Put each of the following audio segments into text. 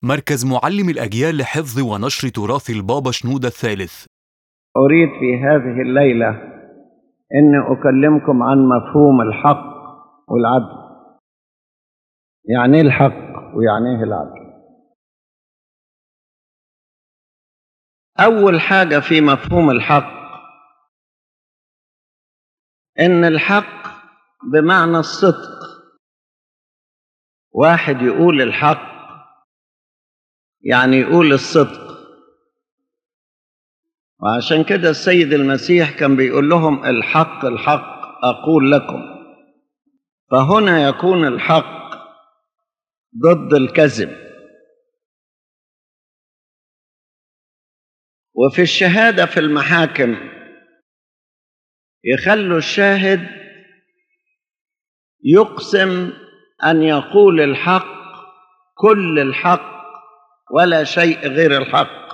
مركز معلم الأجيال لحفظ ونشر تراث البابا شنودة الثالث أريد في هذه الليلة أن أكلمكم عن مفهوم الحق والعدل يعني إيه الحق ويعني إيه العدل أول حاجة في مفهوم الحق إن الحق بمعنى الصدق واحد يقول الحق يعني يقول الصدق وعشان كده السيد المسيح كان بيقول لهم الحق الحق أقول لكم فهنا يكون الحق ضد الكذب وفي الشهادة في المحاكم يخلوا الشاهد يقسم أن يقول الحق كل الحق ولا شيء غير الحق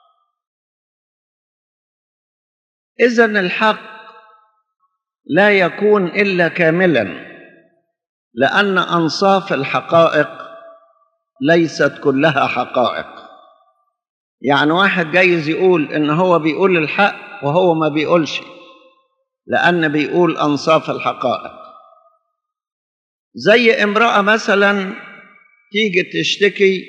إذا الحق لا يكون إلا كاملا لأن أنصاف الحقائق ليست كلها حقائق يعني واحد جايز يقول إن هو بيقول الحق وهو ما بيقولش لأن بيقول أنصاف الحقائق زي امرأة مثلا تيجي تشتكي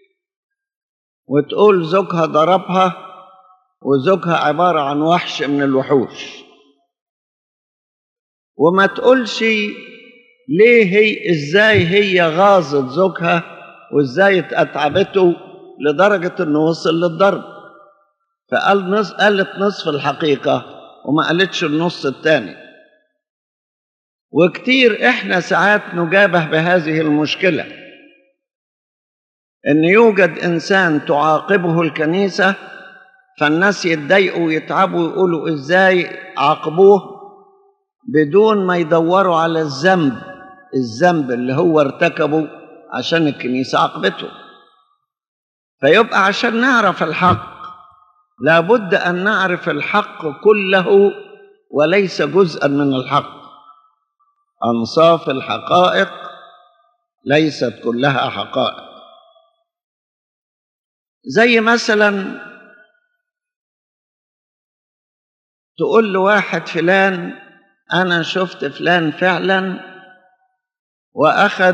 وتقول زوجها ضربها وزوجها عبارة عن وحش من الوحوش وما تقولش ليه هي ازاي هي غاظت زوجها وازاي اتعبته لدرجة انه وصل للضرب فقال نص قالت نصف الحقيقة وما قالتش النص الثاني وكتير احنا ساعات نجابه بهذه المشكلة ان يوجد انسان تعاقبه الكنيسة فالناس يتضايقوا ويتعبوا ويقولوا ازاي عاقبوه بدون ما يدوروا على الذنب الذنب اللي هو ارتكبه عشان الكنيسة عاقبته فيبقى عشان نعرف الحق لابد أن نعرف الحق كله وليس جزءا من الحق أنصاف الحقائق ليست كلها حقائق زي مثلا تقول لواحد فلان أنا شفت فلان فعلا وأخذ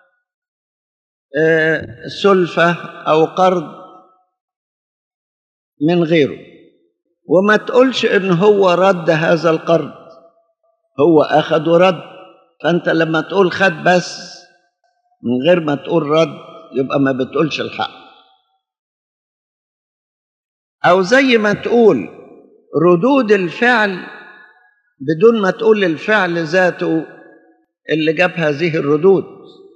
سلفة أو قرض من غيره وما تقولش إن هو رد هذا القرض هو أخذ ورد فأنت لما تقول خد بس من غير ما تقول رد يبقى ما بتقولش الحق أو زي ما تقول ردود الفعل بدون ما تقول الفعل ذاته اللي جاب هذه الردود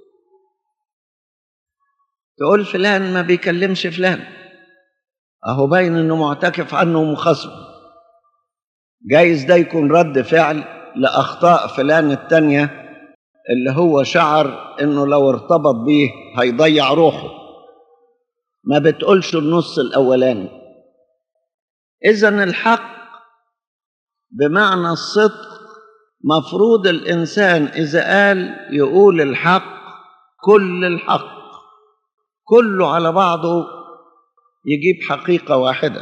تقول فلان ما بيكلمش فلان اهو باين انه معتكف عنه ومخاصمه جايز ده يكون رد فعل لاخطاء فلان التانية اللي هو شعر انه لو ارتبط بيه هيضيع روحه ما بتقولش النص الاولاني اذا الحق بمعنى الصدق مفروض الانسان اذا قال يقول الحق كل الحق كله على بعضه يجيب حقيقه واحده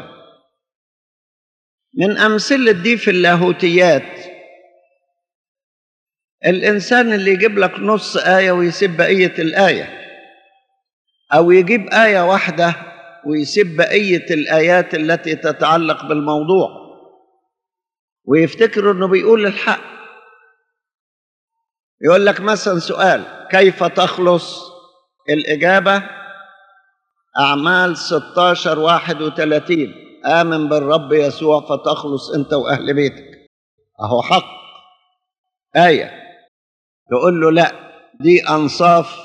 من امثله دي في اللاهوتيات الانسان اللي يجيب لك نص ايه ويسيب بقيه الايه او يجيب ايه واحده ويسيب بقيه الايات التي تتعلق بالموضوع ويفتكر انه بيقول الحق يقول لك مثلا سؤال كيف تخلص الاجابه اعمال 16 31 امن بالرب يسوع فتخلص انت واهل بيتك اهو حق ايه تقول له لا دي انصاف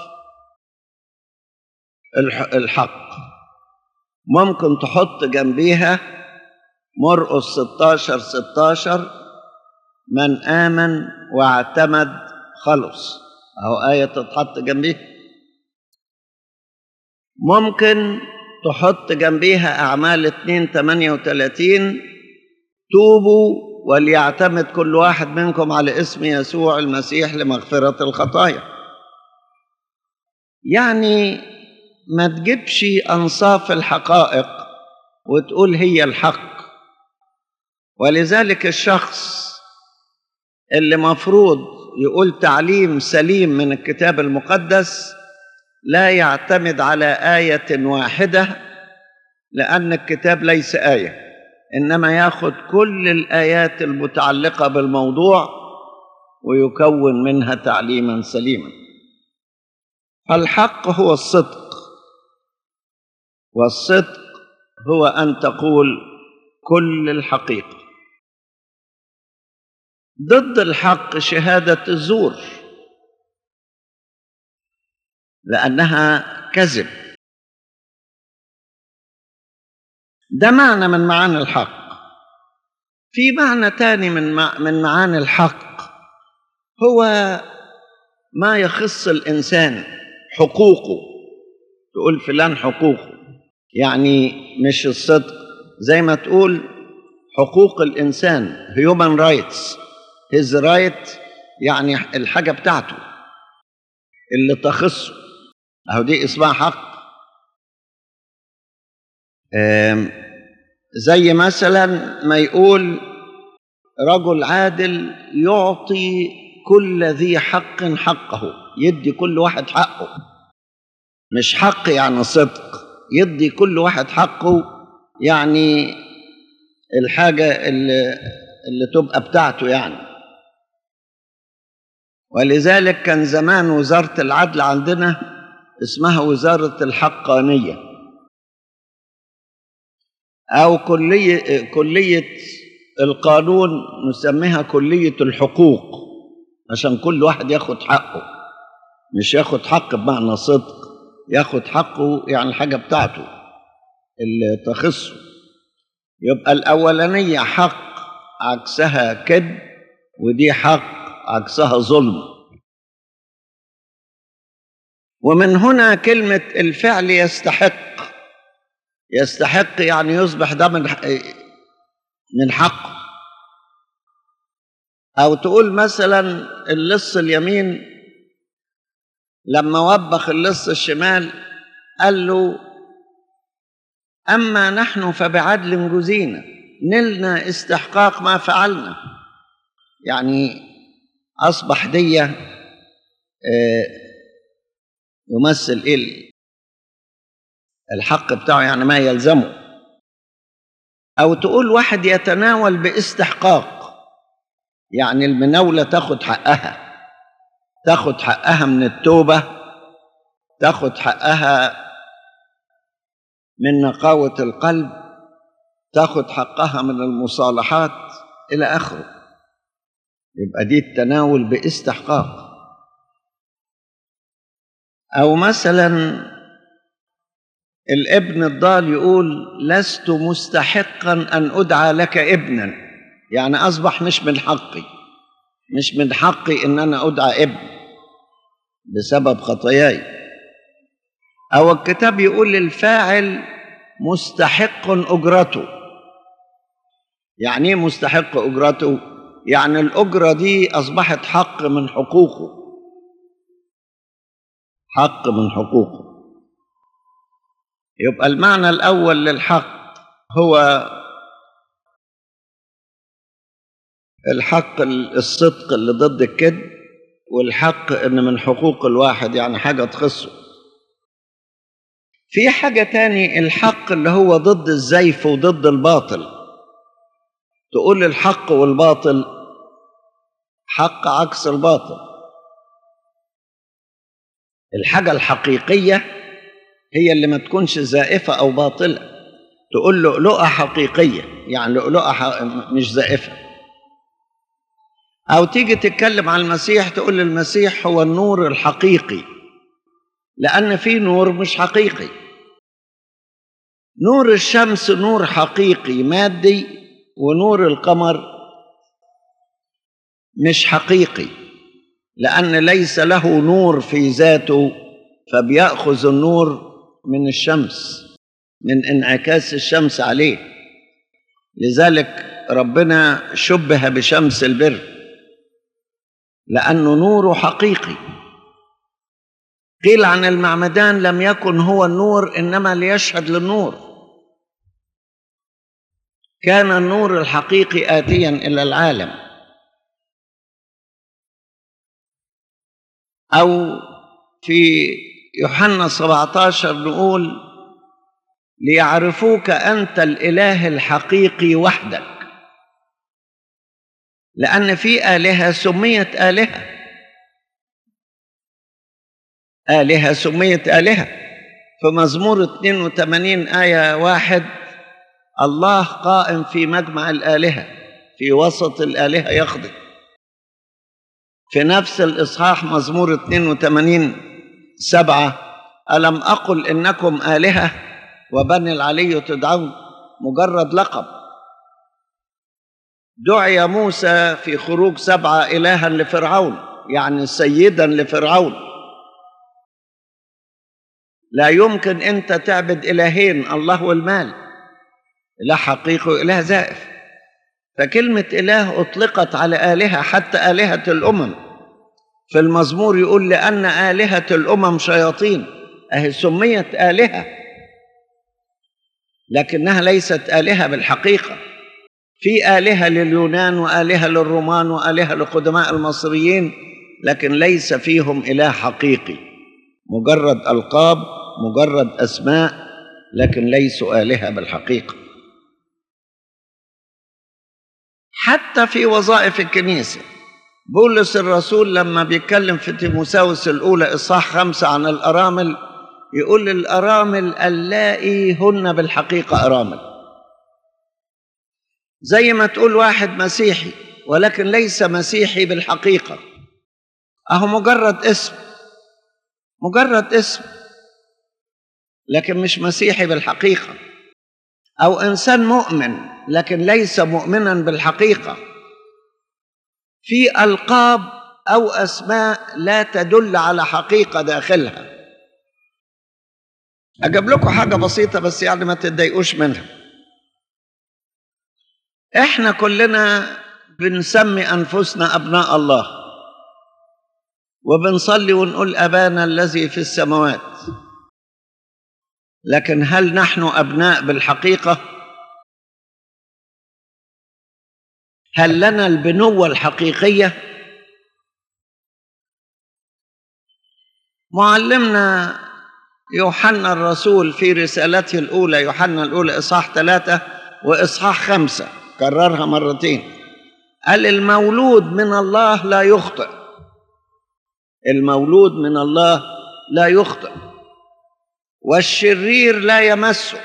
الحق ممكن تحط جنبيها مرقس 16 16 من آمن واعتمد خلص أهو آية تتحط جنبيها ممكن تحط جنبيها أعمال 2 38 توبوا وليعتمد كل واحد منكم على اسم يسوع المسيح لمغفرة الخطايا يعني ما تجيبش أنصاف الحقائق وتقول هي الحق ولذلك الشخص اللي مفروض يقول تعليم سليم من الكتاب المقدس لا يعتمد على آية واحدة لأن الكتاب ليس آية إنما ياخذ كل الآيات المتعلقة بالموضوع ويكون منها تعليما سليما فالحق هو الصدق والصدق هو أن تقول كل الحقيقة ضد الحق شهادة الزور لأنها كذب ده معنى من معاني الحق في معنى تاني من من معاني الحق هو ما يخص الإنسان حقوقه تقول فلان حقوقه يعني مش الصدق زي ما تقول حقوق الإنسان human rights his right يعني الحاجة بتاعته اللي تخصه أهو دي اسمها حق زي مثلا ما يقول رجل عادل يعطي كل ذي حق حقه يدي كل واحد حقه مش حق يعني صدق يدي كل واحد حقه يعني الحاجة اللي, اللي تبقى بتاعته يعني ولذلك كان زمان وزارة العدل عندنا اسمها وزارة الحقانية أو كلية كلية القانون نسميها كلية الحقوق عشان كل واحد ياخد حقه مش ياخد حق بمعنى صدق ياخد حقه يعني الحاجة بتاعته اللي تخصه يبقى الأولانية حق عكسها كذب ودي حق عكسها ظلم ومن هنا كلمة الفعل يستحق يستحق يعني يصبح ده من من حقه أو تقول مثلا اللص اليمين لما وبخ اللص الشمال قال له أما نحن فبعدل جزينا نلنا استحقاق ما فعلنا يعني أصبح دية يمثل إيه الحق بتاعه يعني ما يلزمه أو تقول واحد يتناول باستحقاق يعني المناولة تاخد حقها تاخد حقها من التوبة تاخد حقها من نقاوة القلب تاخد حقها من المصالحات إلى آخره يبقى دي التناول باستحقاق أو مثلا الابن الضال يقول لست مستحقا أن أدعى لك ابنا يعني أصبح مش من حقي مش من حقي إن أنا أدعى ابن بسبب خطاياي أو الكتاب يقول للفاعل مستحق أجرته يعني إيه مستحق أجرته؟ يعني الأجرة دي أصبحت حق من حقوقه حق من حقوقه يبقى المعنى الأول للحق هو الحق الصدق اللي ضد الكذب والحق ان من حقوق الواحد يعني حاجة تخصه في حاجة تاني الحق اللي هو ضد الزيف وضد الباطل تقول الحق والباطل حق عكس الباطل الحاجة الحقيقية هي اللي ما تكونش زائفة أو باطلة تقول لؤلؤة حقيقية يعني لؤلؤة مش زائفة أو تيجي تتكلم عن المسيح تقول المسيح هو النور الحقيقي لأن في نور مش حقيقي نور الشمس نور حقيقي مادي ونور القمر مش حقيقي لأن ليس له نور في ذاته فبيأخذ النور من الشمس من انعكاس الشمس عليه لذلك ربنا شبه بشمس البر لأنه نوره حقيقي قيل عن المعمدان لم يكن هو النور انما ليشهد للنور كان النور الحقيقي اتيا الى العالم او في يوحنا 17 نقول ليعرفوك انت الاله الحقيقي وحدك لان في الهه سميت الهه الهه سميت الهه في مزمور 82 ايه واحد الله قائم في مجمع الالهه في وسط الالهه يخضع في نفس الاصحاح مزمور 82 سبعه الم اقل انكم الهه وبني العلي تدعون مجرد لقب دعي موسى في خروج سبعة إلها لفرعون يعني سيدا لفرعون لا يمكن أنت تعبد إلهين الله والمال إله حقيقي وإله زائف فكلمة إله أطلقت على آلهة حتى آلهة الأمم في المزمور يقول لأن آلهة الأمم شياطين أهي سميت آلهة لكنها ليست آلهة بالحقيقة في آلهة لليونان وآلهة للرومان وآلهة لقدماء المصريين لكن ليس فيهم إله حقيقي مجرد ألقاب مجرد أسماء لكن ليسوا آلهة بالحقيقة حتى في وظائف الكنيسة بولس الرسول لما بيتكلم في تيموساوس الأولى إصحاح خمسة عن الأرامل يقول الأرامل اللائي هن بالحقيقة أرامل زي ما تقول واحد مسيحي ولكن ليس مسيحي بالحقيقة أهو مجرد اسم مجرد اسم لكن مش مسيحي بالحقيقة أو إنسان مؤمن لكن ليس مؤمنا بالحقيقة في ألقاب أو أسماء لا تدل على حقيقة داخلها أجيب لكم حاجة بسيطة بس يعني ما تتضايقوش منها احنا كلنا بنسمي انفسنا ابناء الله وبنصلي ونقول ابانا الذي في السماوات لكن هل نحن ابناء بالحقيقه هل لنا البنوه الحقيقيه معلمنا يوحنا الرسول في رسالته الاولى يوحنا الاولى اصحاح ثلاثه واصحاح خمسه كررها مرتين قال المولود من الله لا يخطئ المولود من الله لا يخطئ والشرير لا يمسه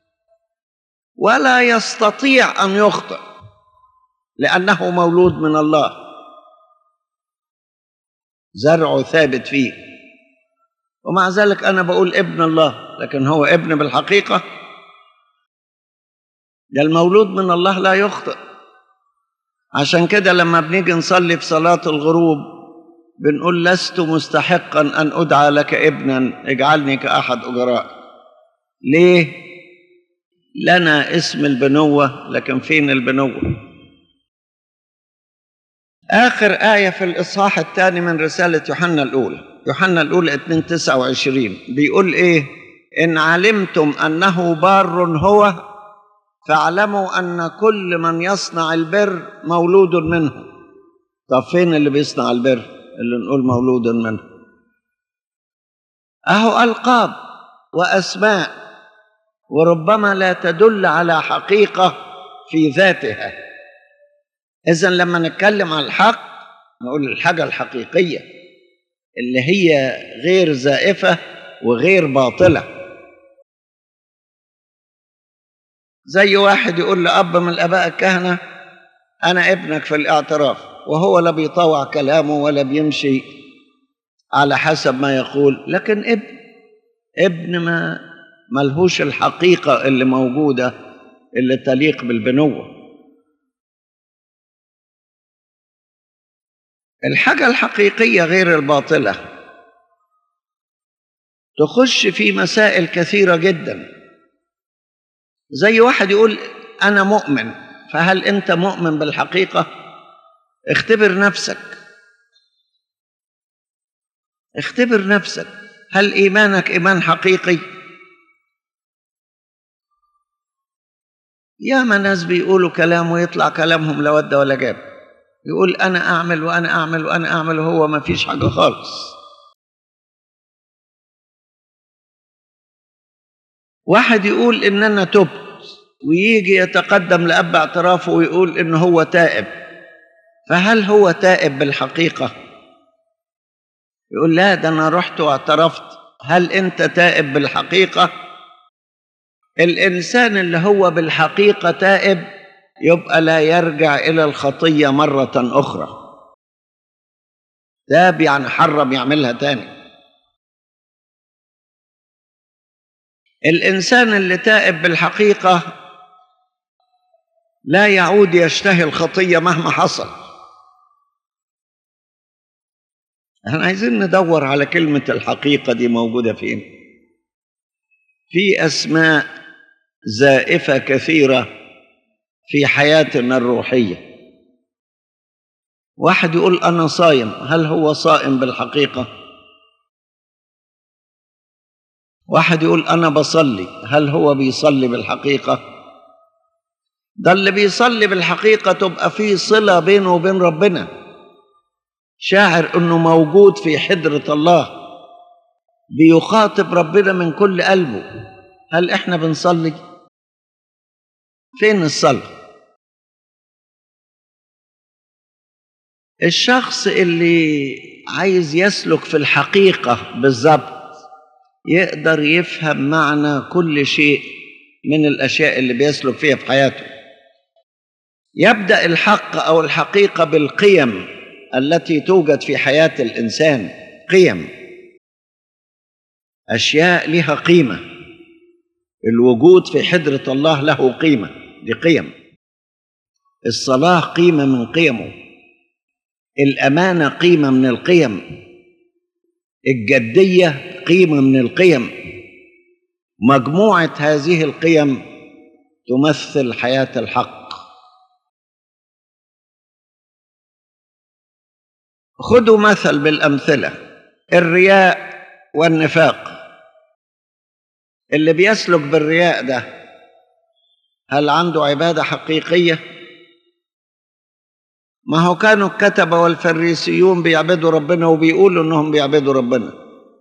ولا يستطيع ان يخطئ لانه مولود من الله زرعه ثابت فيه ومع ذلك انا بقول ابن الله لكن هو ابن بالحقيقه ده المولود من الله لا يخطئ عشان كده لما بنيجي نصلي في صلاة الغروب بنقول لست مستحقا أن أدعى لك ابنا اجعلني كأحد أجرائك ليه؟ لنا اسم البنوة لكن فين البنوة؟ آخر آية في الإصحاح الثاني من رسالة يوحنا الأولى يوحنا الأولى 2 29 بيقول إيه؟ إن علمتم أنه بار هو فاعلموا ان كل من يصنع البر مولود منه طب فين اللي بيصنع البر اللي نقول مولود منه اهو القاب واسماء وربما لا تدل على حقيقه في ذاتها اذا لما نتكلم عن الحق نقول الحاجه الحقيقيه اللي هي غير زائفه وغير باطله زي واحد يقول لأب من الآباء الكهنة أنا ابنك في الاعتراف وهو لا بيطوع كلامه ولا بيمشي على حسب ما يقول لكن ابن ابن ما ملهوش الحقيقة اللي موجودة اللي تليق بالبنوة الحاجة الحقيقية غير الباطلة تخش في مسائل كثيرة جداً زي واحد يقول انا مؤمن فهل انت مؤمن بالحقيقه اختبر نفسك اختبر نفسك هل ايمانك ايمان حقيقي ياما ناس بيقولوا كلام ويطلع كلامهم لا ود ولا جاب يقول انا اعمل وانا اعمل وانا اعمل وهو ما فيش حاجه خالص واحد يقول ان انا تبت ويجي يتقدم لاب اعترافه ويقول ان هو تائب فهل هو تائب بالحقيقه يقول لا ده انا رحت واعترفت هل انت تائب بالحقيقه الانسان اللي هو بالحقيقه تائب يبقى لا يرجع الى الخطيه مره اخرى تاب يعني حرم يعملها تاني الانسان اللي تائب بالحقيقه لا يعود يشتهي الخطيه مهما حصل احنا عايزين ندور على كلمه الحقيقه دي موجوده فين في اسماء زائفه كثيره في حياتنا الروحيه واحد يقول انا صايم هل هو صائم بالحقيقه واحد يقول انا بصلي هل هو بيصلي بالحقيقه ده اللي بيصلي بالحقيقه تبقى فيه صله بينه وبين ربنا شاعر انه موجود في حضره الله بيخاطب ربنا من كل قلبه هل احنا بنصلي فين الصلاه الشخص اللي عايز يسلك في الحقيقه بالظبط يقدر يفهم معنى كل شيء من الاشياء اللي بيسلك فيها في حياته يبدا الحق او الحقيقه بالقيم التي توجد في حياه الانسان قيم اشياء لها قيمه الوجود في حضره الله له قيمه دي قيم الصلاه قيمه من قيمه الامانه قيمه من القيم الجديه قيمه من القيم مجموعه هذه القيم تمثل حياه الحق خذوا مثل بالامثله الرياء والنفاق اللي بيسلك بالرياء ده هل عنده عباده حقيقيه ما هو كانوا الكتبه والفريسيون بيعبدوا ربنا وبيقولوا انهم بيعبدوا ربنا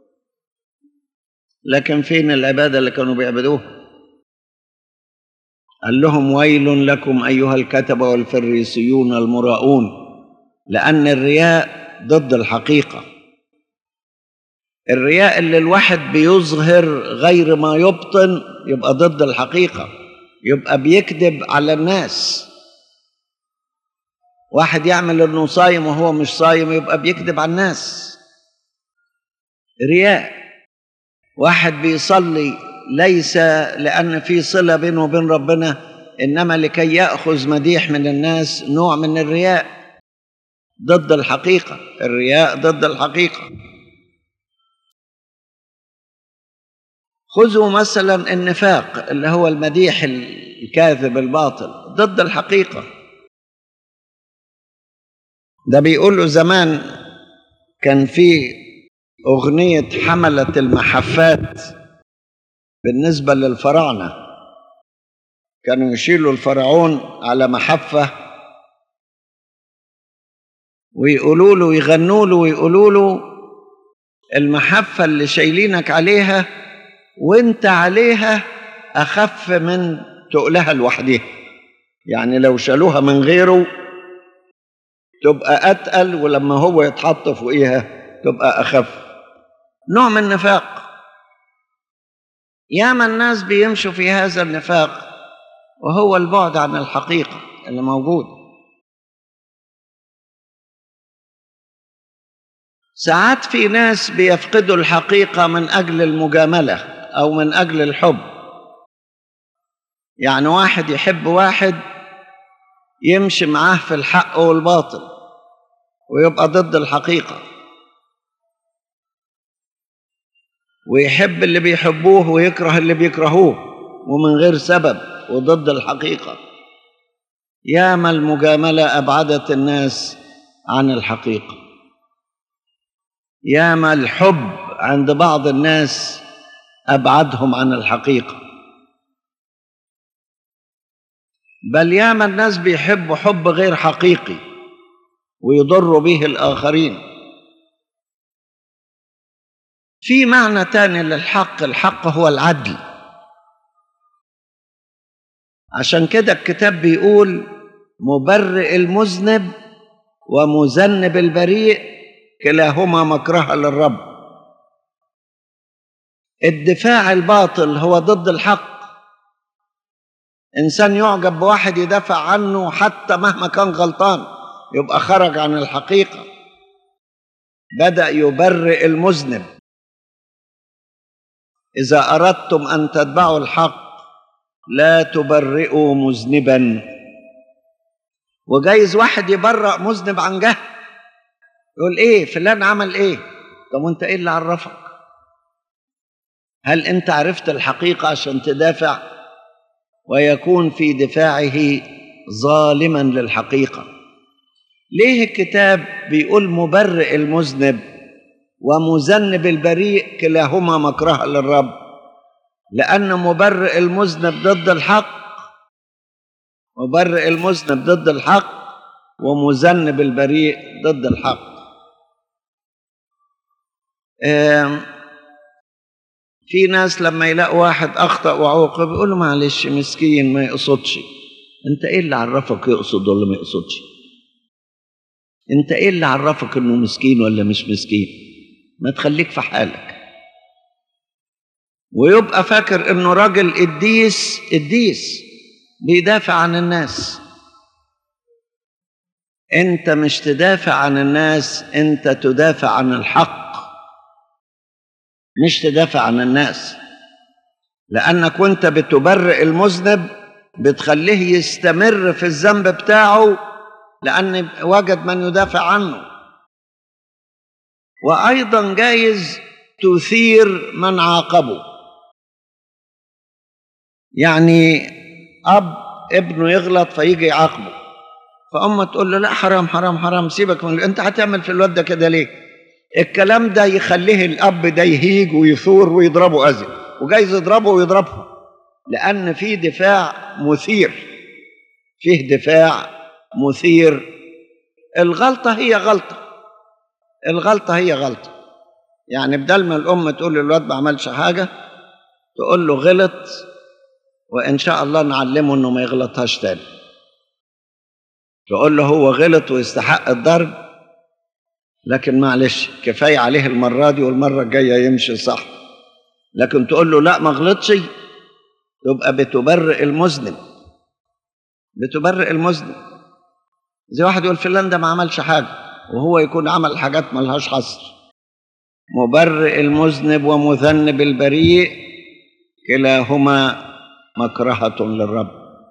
لكن فين العباده اللي كانوا بيعبدوها قال لهم ويل لكم ايها الكتبه والفريسيون المراؤون لان الرياء ضد الحقيقه الرياء اللي الواحد بيظهر غير ما يبطن يبقى ضد الحقيقه يبقى بيكذب على الناس واحد يعمل انه صايم وهو مش صايم يبقى بيكذب على الناس رياء واحد بيصلي ليس لان في صله بينه وبين ربنا انما لكي ياخذ مديح من الناس نوع من الرياء ضد الحقيقه الرياء ضد الحقيقه خذوا مثلا النفاق اللي هو المديح الكاذب الباطل ضد الحقيقه ده بيقولوا زمان كان في أغنية حملة المحفات بالنسبة للفراعنة كانوا يشيلوا الفرعون على محفة ويقولوا له يغنوا له ويقولوا له المحفة اللي شايلينك عليها وانت عليها أخف من تقلها لوحدها يعني لو شالوها من غيره تبقى أتقل ولما هو يتحط فوقيها تبقى أخف نوع من النفاق ياما الناس بيمشوا في هذا النفاق وهو البعد عن الحقيقة اللي موجود ساعات في ناس بيفقدوا الحقيقة من أجل المجاملة أو من أجل الحب يعني واحد يحب واحد يمشي معاه في الحق والباطل ويبقى ضد الحقيقة ويحب اللي بيحبوه ويكره اللي بيكرهوه ومن غير سبب وضد الحقيقة ياما المجاملة أبعدت الناس عن الحقيقة ياما الحب عند بعض الناس ابعدهم عن الحقيقه بل ياما الناس بيحبوا حب غير حقيقي ويضروا به الاخرين في معنى تاني للحق الحق هو العدل عشان كده الكتاب بيقول مبرئ المذنب ومذنب البريء كلاهما مكرهه للرب الدفاع الباطل هو ضد الحق انسان يعجب بواحد يدافع عنه حتى مهما كان غلطان يبقى خرج عن الحقيقه بدا يبرئ المذنب اذا اردتم ان تتبعوا الحق لا تبرئوا مذنبا وجايز واحد يبرأ مذنب عن جهل يقول ايه فلان عمل ايه طب وانت ايه اللي عرفك هل انت عرفت الحقيقه عشان تدافع ويكون في دفاعه ظالما للحقيقه ليه الكتاب بيقول مبرئ المذنب ومذنب البريء كلاهما مكره للرب لان مبرئ المذنب ضد الحق مبرئ المذنب ضد الحق ومذنب البريء ضد الحق في ناس لما يلاقوا واحد اخطا وعوقب يقول له معلش مسكين ما يقصدش انت ايه اللي عرفك يقصد ولا ما يقصدش انت ايه اللي عرفك انه مسكين ولا مش مسكين ما تخليك في حالك ويبقى فاكر انه راجل قديس قديس بيدافع عن الناس انت مش تدافع عن الناس انت تدافع عن الحق مش تدافع عن الناس لانك وانت بتبرئ المذنب بتخليه يستمر في الذنب بتاعه لان وجد من يدافع عنه وايضا جايز تثير من عاقبه يعني اب ابنه يغلط فيجي يعاقبه فامه تقول له لا حرام حرام حرام سيبك من انت هتعمل في الواد ده كده ليه الكلام ده يخليه الاب ده يهيج ويثور ويضربه اذى وجايز يضربه ويضربه لان في دفاع مثير فيه دفاع مثير الغلطه هي غلطه الغلطه هي غلطه يعني بدل ما الام تقول للواد ما عملش حاجه تقول له غلط وان شاء الله نعلمه انه ما يغلطهاش تاني تقول له هو غلط ويستحق الضرب لكن معلش كفايه عليه المره دي والمره الجايه يمشي صح لكن تقول له لا ما غلطش تبقى بتبرئ المذنب بتبرئ المذنب زي واحد يقول فلان ده ما عملش حاجه وهو يكون عمل حاجات ملهاش حصر مبرئ المذنب ومذنب البريء كلاهما مكرهة للرب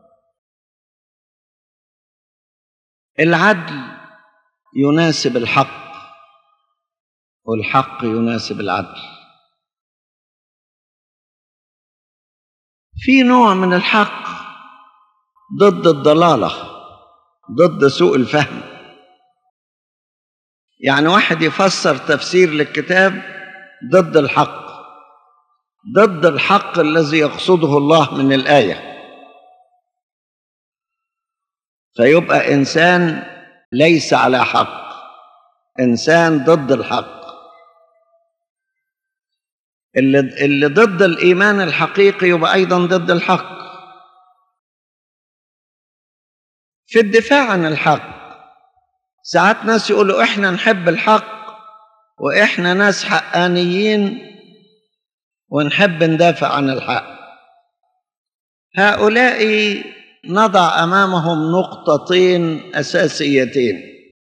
العدل يناسب الحق والحق يناسب العدل في نوع من الحق ضد الضلاله ضد سوء الفهم يعني واحد يفسر تفسير للكتاب ضد الحق ضد الحق الذي يقصده الله من الايه فيبقى انسان ليس على حق انسان ضد الحق اللي, اللي ضد الايمان الحقيقي يبقى ايضا ضد الحق في الدفاع عن الحق ساعات ناس يقولوا احنا نحب الحق واحنا ناس حقانيين ونحب ندافع عن الحق هؤلاء نضع امامهم نقطتين اساسيتين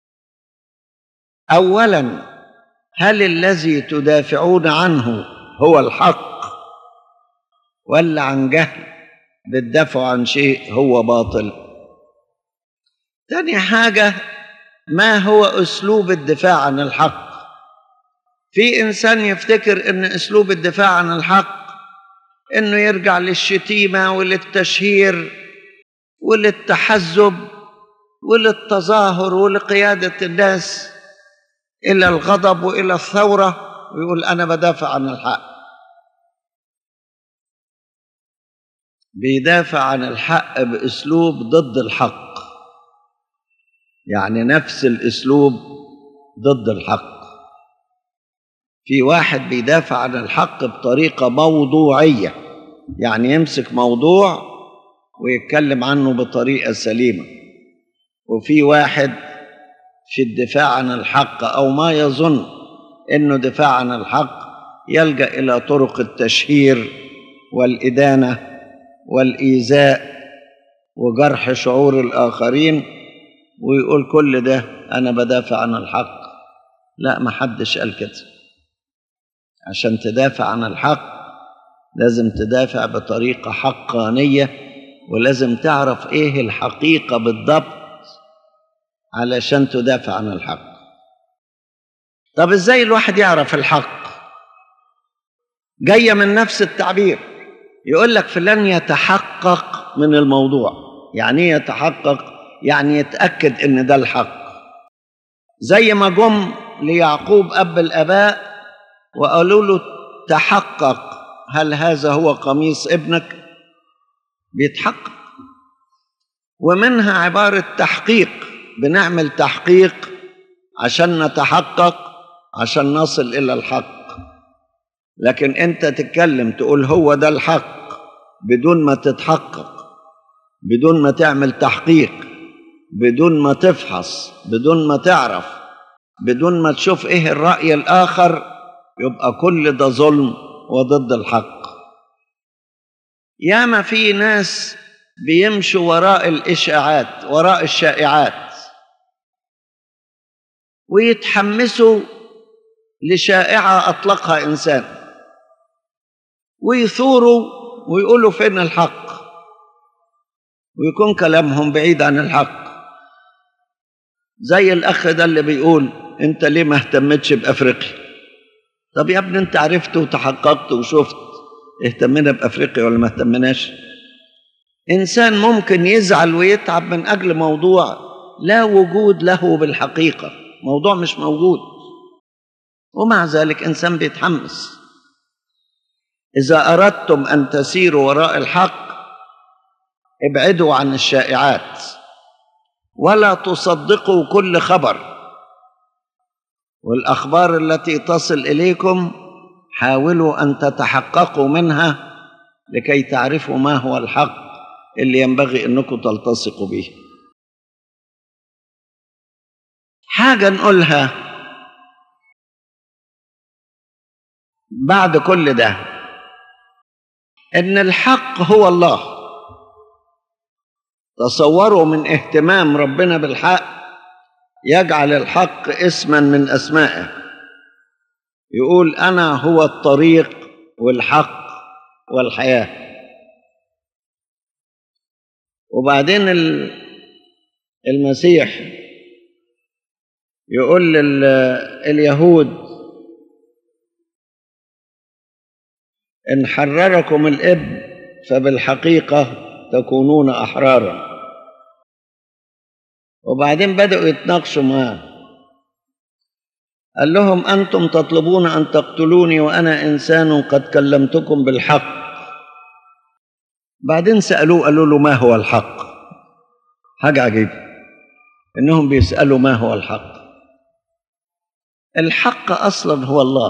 اولا هل الذي تدافعون عنه هو الحق ولا عن جهل بتدافعوا عن شيء هو باطل تاني حاجه ما هو اسلوب الدفاع عن الحق في انسان يفتكر ان اسلوب الدفاع عن الحق انه يرجع للشتيمه وللتشهير وللتحزب وللتظاهر ولقياده الناس الى الغضب والى الثوره ويقول انا بدافع عن الحق بيدافع عن الحق باسلوب ضد الحق يعني نفس الاسلوب ضد الحق في واحد بيدافع عن الحق بطريقه موضوعيه يعني يمسك موضوع ويتكلم عنه بطريقه سليمه وفي واحد في الدفاع عن الحق او ما يظن انه دفاع عن الحق يلجا الى طرق التشهير والادانه والايذاء وجرح شعور الاخرين ويقول كل ده انا بدافع عن الحق لا ما حدش قال كده عشان تدافع عن الحق لازم تدافع بطريقه حقانيه ولازم تعرف ايه الحقيقه بالضبط علشان تدافع عن الحق طب ازاي الواحد يعرف الحق جايه من نفس التعبير يقول لك فلان يتحقق من الموضوع يعني ايه يتحقق يعني يتاكد ان ده الحق زي ما جم ليعقوب اب الاباء وقالوا له تحقق هل هذا هو قميص ابنك بيتحقق ومنها عباره تحقيق بنعمل تحقيق عشان نتحقق عشان نصل الى الحق لكن انت تتكلم تقول هو ده الحق بدون ما تتحقق بدون ما تعمل تحقيق بدون ما تفحص بدون ما تعرف بدون ما تشوف ايه الراي الاخر يبقى كل ده ظلم وضد الحق ياما في ناس بيمشوا وراء الاشاعات وراء الشائعات ويتحمسوا لشائعه اطلقها انسان ويثوروا ويقولوا فين الحق ويكون كلامهم بعيد عن الحق زي الاخ ده اللي بيقول انت ليه ما اهتمتش بافريقيا طب يا ابني انت عرفت وتحققت وشفت اهتمنا بافريقيا ولا ما اهتمناش انسان ممكن يزعل ويتعب من اجل موضوع لا وجود له بالحقيقه موضوع مش موجود ومع ذلك انسان بيتحمس اذا اردتم ان تسيروا وراء الحق ابعدوا عن الشائعات ولا تصدقوا كل خبر والاخبار التي تصل اليكم حاولوا ان تتحققوا منها لكي تعرفوا ما هو الحق اللي ينبغي انكم تلتصقوا به حاجه نقولها بعد كل ده ان الحق هو الله تصوروا من اهتمام ربنا بالحق يجعل الحق اسما من اسمائه يقول انا هو الطريق والحق والحياه وبعدين المسيح يقول لليهود ان حرركم الاب فبالحقيقه تكونون احرارا وبعدين بداوا يتناقشوا معاه قال لهم انتم تطلبون ان تقتلوني وانا انسان قد كلمتكم بالحق بعدين سالوه قالوا له ما هو الحق حاجه عجيبه انهم بيسالوا ما هو الحق الحق اصلا هو الله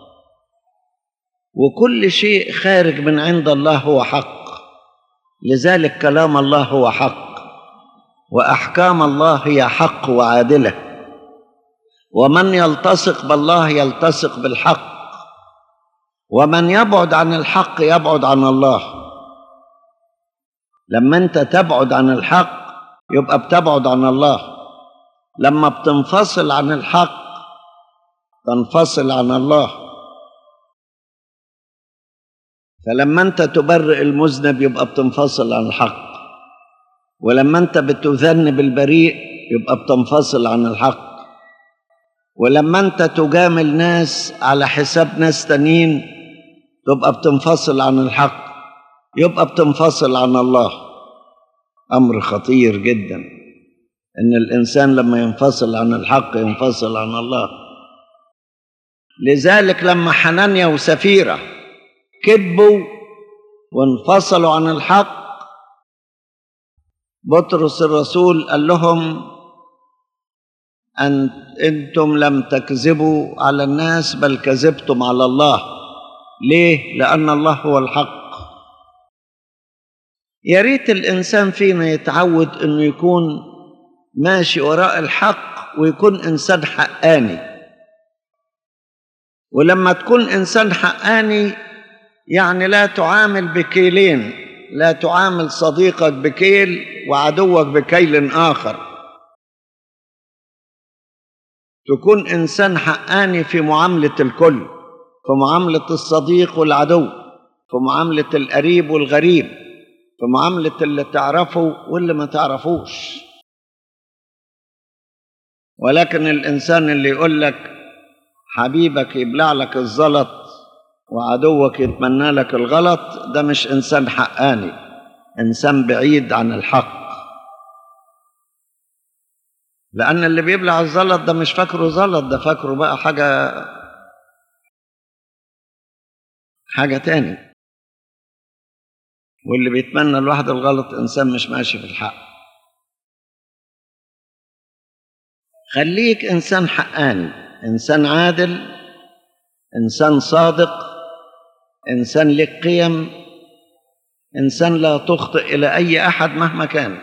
وكل شيء خارج من عند الله هو حق لذلك كلام الله هو حق واحكام الله هي حق وعادله ومن يلتصق بالله يلتصق بالحق ومن يبعد عن الحق يبعد عن الله لما انت تبعد عن الحق يبقى بتبعد عن الله لما بتنفصل عن الحق تنفصل عن الله فلما انت تبرئ المذنب يبقى بتنفصل عن الحق ولما انت بتذنب البريء يبقى بتنفصل عن الحق ولما انت تجامل ناس على حساب ناس تانيين تبقى بتنفصل عن الحق يبقى بتنفصل عن الله امر خطير جدا ان الانسان لما ينفصل عن الحق ينفصل عن الله لذلك لما حنانيا وسفيرة كذبوا وانفصلوا عن الحق بطرس الرسول قال لهم أن أنتم لم تكذبوا على الناس بل كذبتم على الله ليه؟ لأن الله هو الحق يا ريت الإنسان فينا يتعود أنه يكون ماشي وراء الحق ويكون إنسان حقاني ولما تكون إنسان حقاني يعني لا تعامل بكيلين لا تعامل صديقك بكيل وعدوك بكيل آخر تكون إنسان حقاني في معاملة الكل في معاملة الصديق والعدو في معاملة القريب والغريب في معاملة اللي تعرفه واللي ما تعرفوش ولكن الإنسان اللي يقول لك حبيبك يبلع لك الزلط وعدوك يتمنى لك الغلط ده مش إنسان حقاني إنسان بعيد عن الحق لأن اللي بيبلع الزلط ده مش فاكره زلط ده فاكره بقى حاجة حاجة تاني واللي بيتمنى الواحد الغلط إنسان مش ماشي في الحق خليك إنسان حقاني إنسان عادل إنسان صادق إنسان لك قيم إنسان لا تخطئ إلى أي أحد مهما كان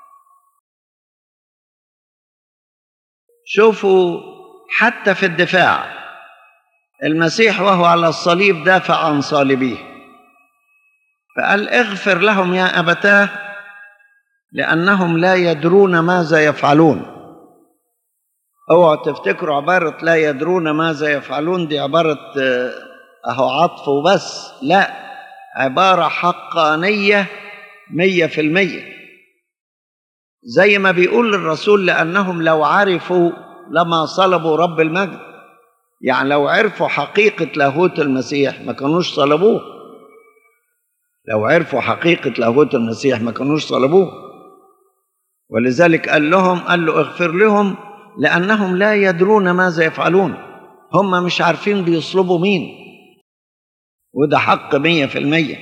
شوفوا حتى في الدفاع المسيح وهو على الصليب دافع عن صالبيه فقال اغفر لهم يا أبتاه لأنهم لا يدرون ماذا يفعلون اوعوا تفتكروا عبارة لا يدرون ماذا يفعلون دي عبارة اهو عطف وبس لا عبارة حقانية مية في المية زي ما بيقول الرسول لأنهم لو عرفوا لما صلبوا رب المجد يعني لو عرفوا حقيقة لاهوت المسيح ما كانوش صلبوه لو عرفوا حقيقة لاهوت المسيح ما كانوش صلبوه ولذلك قال لهم قال له اغفر لهم لأنهم لا يدرون ماذا يفعلون هم مش عارفين بيصلبوا مين وده حق مية في المية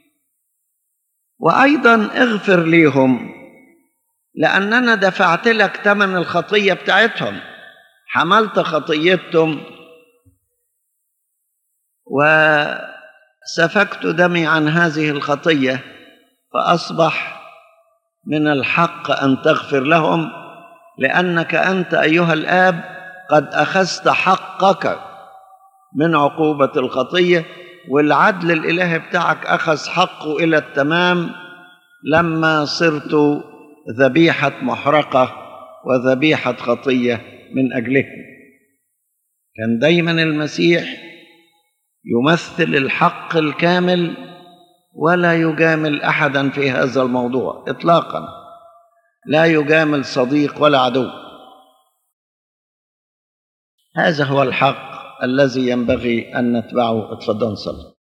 وأيضا اغفر ليهم لأننا دفعت لك ثمن الخطية بتاعتهم حملت خطيتهم وسفكت دمي عن هذه الخطية فأصبح من الحق أن تغفر لهم لأنك أنت أيها الآب قد أخذت حقك من عقوبة الخطية والعدل الإلهي بتاعك أخذ حقه إلى التمام لما صرت ذبيحة محرقة وذبيحة خطية من أجلهم كان دايما المسيح يمثل الحق الكامل ولا يجامل أحدا في هذا الموضوع إطلاقا لا يجامل صديق ولا عدو هذا هو الحق الذي ينبغي أن نتبعه اتفضل صلي